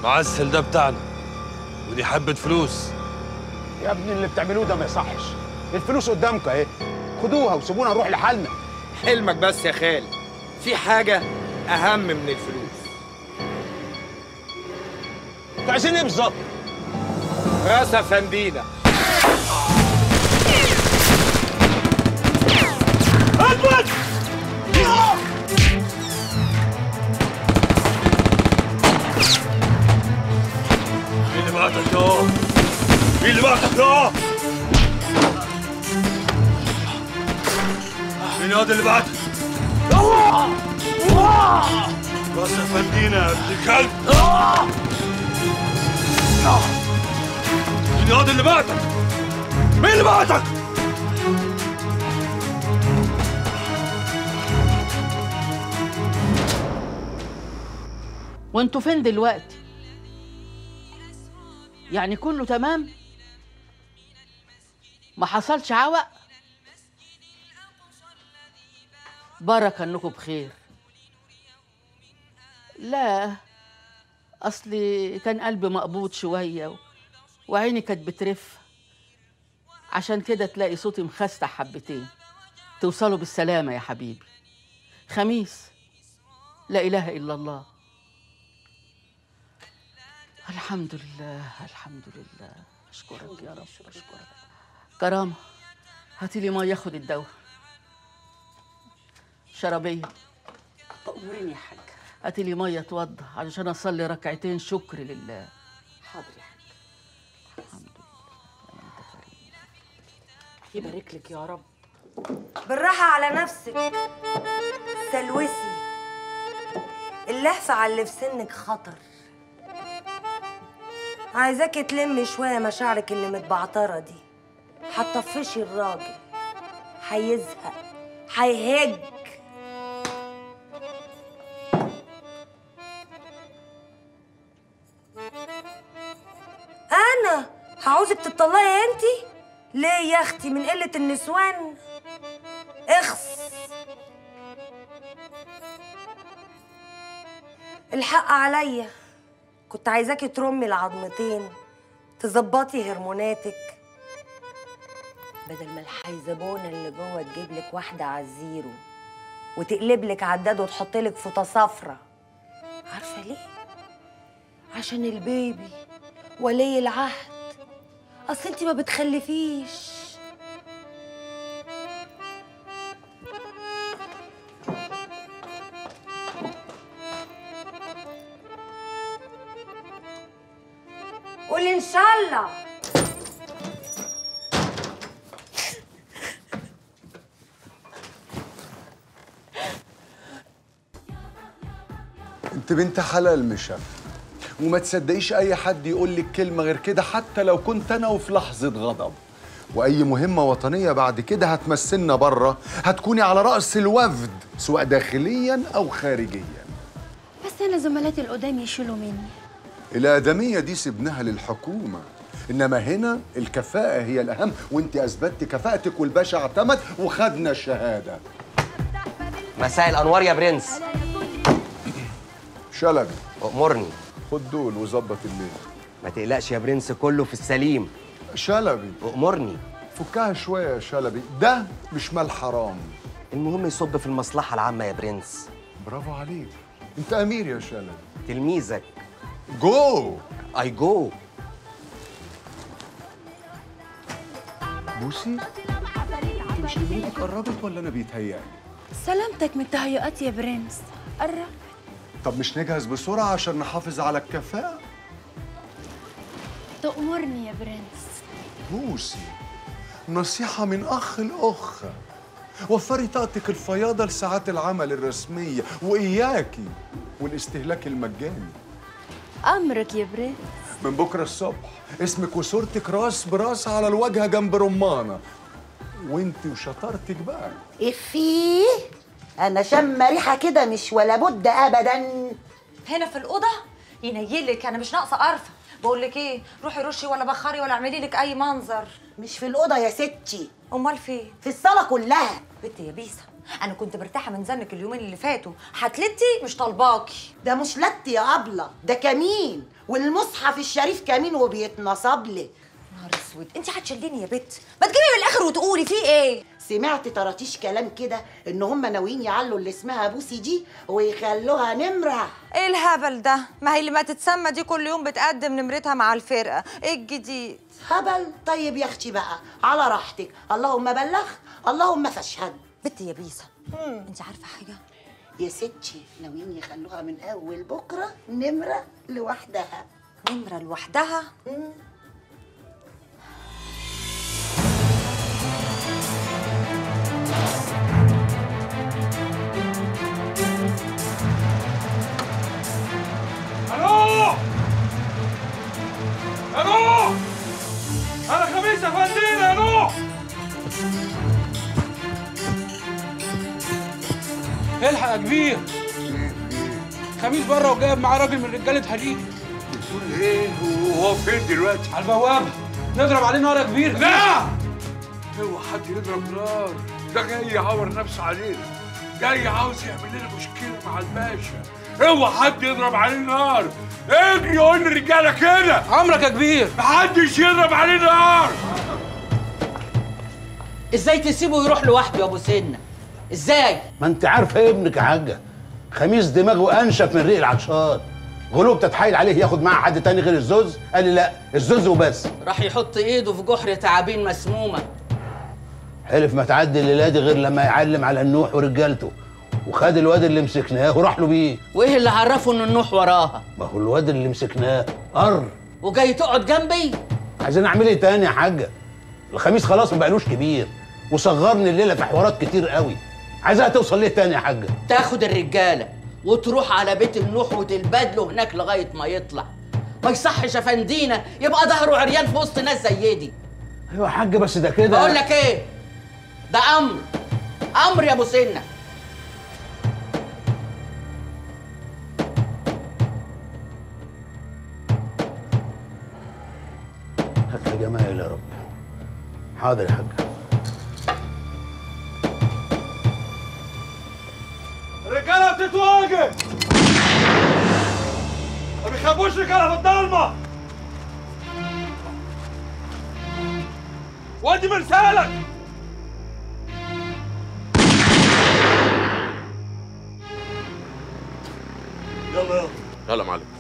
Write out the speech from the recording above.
معسل ده بتاعنا ودي حبة فلوس يا ابني اللي بتعملوه ده ما يصحش الفلوس قدامكم اهي خدوها وسيبونا نروح لحالنا حلمك بس يا خالد في حاجة أهم من الفلوس انتوا عايزين ايه بالظبط؟ راس أفندينا اثبت! مين اللي بعتك يا مين اللي بعتك يا مين هذا اللي بعتك راس فندينا يا ابن الكلب مين هذا اللي بعتك مين اللي بعتك وانتوا فين دلوقتي يعني كله تمام ما حصلش عوق بركة انكم بخير لا اصلي كان قلبي مقبوض شوية و- وعيني كانت بترف عشان كده تلاقي صوتي مخستع حبتين توصلوا بالسلامة يا حبيبي خميس لا إله إلا الله الحمد لله الحمد لله اشكرك يا رب اشكرك كرامه هاتي لي ميه ياخد الدواء شرابيه تأمرني يا حاج هاتي لي ميه اتوضى علشان اصلي ركعتين شكر لله حاضر يا حاج يبارك لك يا رب بالراحة على نفسك سلوسي اللهفة على اللي في سنك خطر عايزاكي تلمي شوية مشاعرك اللي متبعترة دي هتطفشي الراجل هيزهق هيهج أنا هعوزك تطلقي انتي ليه يا اختي من قلة النسوان اخس الحق عليا كنت عايزاكي ترمي العظمتين تظبطي هرموناتك بدل ما الحيزبونه اللي جوه تجيب لك واحده على الزيرو وتقلب لك عداد وتحط لك فوطه صفرة عارفه ليه عشان البيبي ولي العهد اصل انت ما بتخلفيش قولي ان شاء الله انت بنت حلال مشا وما تصدقيش اي حد يقول لك كلمه غير كده حتى لو كنت انا وفي لحظه غضب واي مهمه وطنيه بعد كده هتمثلنا بره هتكوني على راس الوفد سواء داخليا او خارجيا بس انا زملاتي القدام يشيلوا مني الادميه دي سبناها للحكومه انما هنا الكفاءه هي الاهم وانت اثبتت كفاءتك والباشا اعتمد وخدنا الشهاده مساء الانوار يا برنس شلبي امرني خد دول وظبط الليل ما تقلقش يا برنس كله في السليم شلبي امرني فكها شويه يا شلبي ده مش مال حرام المهم يصب في المصلحه العامه يا برنس برافو عليك انت امير يا شلبي تلميذك جو اي جو بوسي انت مش نمرتك قربت ولا انا بيتهيألي سلامتك من التهيؤات يا برنس قرب طب مش نجهز بسرعه عشان نحافظ على الكفاءه تأمرني يا برنس بوسي نصيحة من أخ لأخ وفري طاقتك الفياضة لساعات العمل الرسمية وإياكي والاستهلاك المجاني أمرك يا برنس من بكرة الصبح اسمك وصورتك راس براس على الواجهة جنب رمانة وانت وشطارتك بقى افيه انا شم ريحه كده مش ولا بد ابدا هنا في الاوضه ينيلك انا مش ناقصه قرفه بقول لك ايه روحي رشي ولا بخري ولا اعملي لك اي منظر مش في الاوضه يا ستي امال فين في الصاله كلها بنتي يا بيسا انا كنت مرتاحه من زنك اليومين اللي فاتوا حتلتي مش طالباكي ده مش لت يا أبلة ده كمين والمصحف الشريف كمين وبيتنصب لي نهار اسود انت هتشليني يا بت ما تجيبي من الاخر وتقولي في ايه سمعت طراطيش كلام كده ان هم ناويين يعلوا اللي اسمها بوسي دي ويخلوها نمره ايه الهبل ده ما هي اللي ما تتسمى دي كل يوم بتقدم نمرتها مع الفرقه ايه الجديد هبل طيب يا اختي بقى على راحتك اللهم بلغ اللهم فاشهد بنتي يا بيسا انت عارفه حاجه يا ستي ناويين يخلوها من اول بكره نمره لوحدها نمره لوحدها الو الو انا خميس افندينا الو الحق يا كبير خميس بره وجايب معاه راجل من رجاله حديد بتقول ايه وهو فين دلوقتي على البوابه نضرب عليه نار يا كبير لا اوعى حد يضرب نار ده جاي يعور نفسه علينا جاي عاوز يعمل لنا مشكله مع الباشا اوعى حد يضرب عليه نار اجري قول للرجاله كده عمرك يا كبير محدش يضرب عليه نار ازاي تسيبه يروح لوحده يا ابو سنه ازاي ما انت عارفه ابنك يا حاجه خميس دماغه انشف من ريق العطشان غلوب تتحايل عليه ياخد معاه حد تاني غير الزوز قال لي لا الزوز وبس راح يحط ايده في جحر تعابين مسمومه حلف ما تعدي الليله دي غير لما يعلم على النوح ورجالته وخد الواد اللي مسكناه وراح له بيه وايه اللي عرفه ان النوح وراها ما هو الواد اللي مسكناه قر وجاي تقعد جنبي عايزين اعمل ايه تاني يا حاجه الخميس خلاص ما بقالوش كبير وصغرني الليله في حوارات كتير قوي عايزها توصل ليه تاني يا حاجه تاخد الرجاله وتروح على بيت النوح وتلبدله هناك لغايه ما يطلع ما يصحش يا فندينا يبقى ظهره عريان في وسط ناس زي دي ايوه يا حاجه بس ده كده بقول لك ايه ده امر امر يا ابو سنه هات يا جمال يا رب حاضر يا حاجه الرجاله بتتواجه ما بيخافوش رجاله في الضلمه ودي مرسالك يلا يلا يلا يا معلم